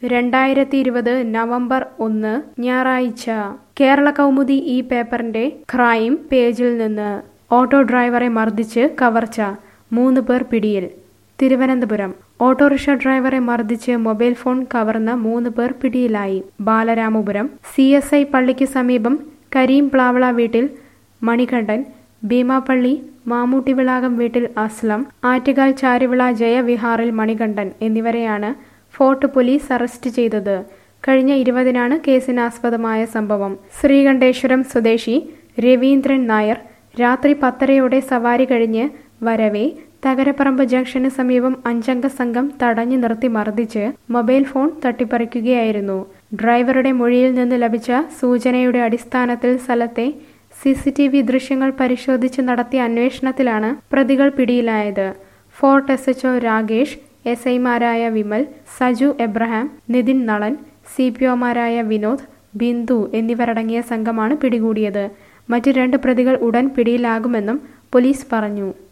രണ്ടായിരത്തി ഇരുപത് നവംബർ ഒന്ന് ഞായറാഴ്ച കേരള കൗമുദി ഈ പേപ്പറിന്റെ ക്രൈം പേജിൽ നിന്ന് ഓട്ടോ ഡ്രൈവറെ മർദ്ദിച്ച് കവർച്ച മൂന്ന് പേർ പിടിയിൽ തിരുവനന്തപുരം ഓട്ടോറിക്ഷ ഡ്രൈവറെ മർദ്ദിച്ച് മൊബൈൽ ഫോൺ കവർന്ന മൂന്ന് പേർ പിടിയിലായി ബാലരാമപുരം സി എസ് ഐ പള്ളിക്ക് സമീപം കരീം പ്ലാവള വീട്ടിൽ മണികണ്ഠൻ ഭീമാപ്പള്ളി മാമൂട്ടിവിളാകം വീട്ടിൽ അസ്ലം ആറ്റുകാൽ ചാരുവിള ജയവിഹാറിൽ മണികണ്ഠൻ എന്നിവരെയാണ് ഫോർട്ട് പോലീസ് അറസ്റ്റ് ചെയ്തത് കഴിഞ്ഞ ഇരുപതിനാണ് കേസിനാസ്പദമായ സംഭവം ശ്രീകണ്ഠേശ്വരം സ്വദേശി രവീന്ദ്രൻ നായർ രാത്രി പത്തരയോടെ സവാരി കഴിഞ്ഞ് വരവെ തകരപ്പറമ്പ് ജംഗ്ഷന് സമീപം അഞ്ചംഗ സംഘം തടഞ്ഞു നിർത്തി മർദ്ദിച്ച് മൊബൈൽ ഫോൺ തട്ടിപ്പറിക്കുകയായിരുന്നു ഡ്രൈവറുടെ മൊഴിയിൽ നിന്ന് ലഭിച്ച സൂചനയുടെ അടിസ്ഥാനത്തിൽ സ്ഥലത്തെ സി സി ടി വി ദൃശ്യങ്ങൾ പരിശോധിച്ച് നടത്തിയ അന്വേഷണത്തിലാണ് പ്രതികൾ പിടിയിലായത് fort S H Ragesh S ഐമാരായ Vimal Saju Abraham Nithin Nalan C P ഒമാരായ വിനോദ് ബിന്ദു എന്നിവരടങ്ങിയ സംഘമാണ് പിടികൂടിയത് മറ്റ് രണ്ട് പ്രതികൾ ഉടൻ പിടിയിലാകുമെന്നും പോലീസ് പറഞ്ഞു